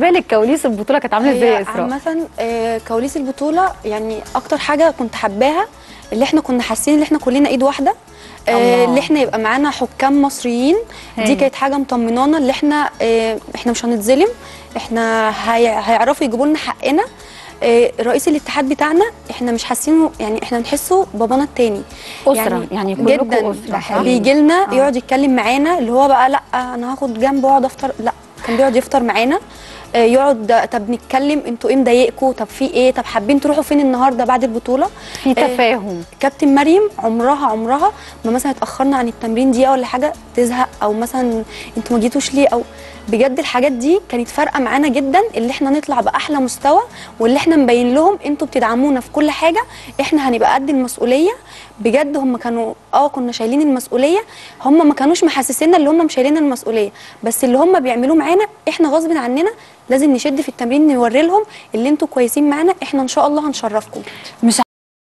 بالنسبه لك كواليس البطوله كانت عامله ازاي يا هي اسراء عامة آه، كواليس البطولة يعني أكتر حاجة كنت حباها اللي احنا كنا حاسين ان احنا كلنا ايد واحدة آه، الله. اللي احنا يبقى معانا حكام مصريين دي هايل. كانت حاجة مطمنانا اللي احنا آه، احنا مش هنتظلم احنا هي- هيعرفوا يجيبوا لنا حقنا آه، رئيس الاتحاد بتاعنا احنا مش حاسينه يعني احنا نحسه بابانا التاني أسرة، يعني كلكم جدا أسرة، صح؟ بيجي لنا آه. يقعد يتكلم معانا اللي هو بقى لا انا هاخد جنب واقعد افطر لا كان بيقعد يفطر معانا آه، يقعد طب نتكلم انتوا ايه مضايقكم طب في ايه طب حابين تروحوا فين النهارده بعد البطوله في آه، تفاهم كابتن مريم عمرها عمرها ما مثلا اتاخرنا عن التمرين دقيقه ولا حاجه تزهق او مثلا انتوا ما جيتوش ليه او بجد الحاجات دي كانت فارقه معانا جدا اللي احنا نطلع باحلى مستوى واللي احنا مبين لهم انتوا بتدعمونا في كل حاجه احنا هنبقى قد المسؤوليه بجد هم كانوا اه كنا شايلين المسؤوليه هم ما كانوش محسسينا اللي هم مش شايلين المسؤوليه بس اللي هم بيعملوه معانا احنا غصب عننا لازم نشد في التمرين نوري لهم اللي انتوا كويسين معانا احنا ان شاء الله هنشرفكم مش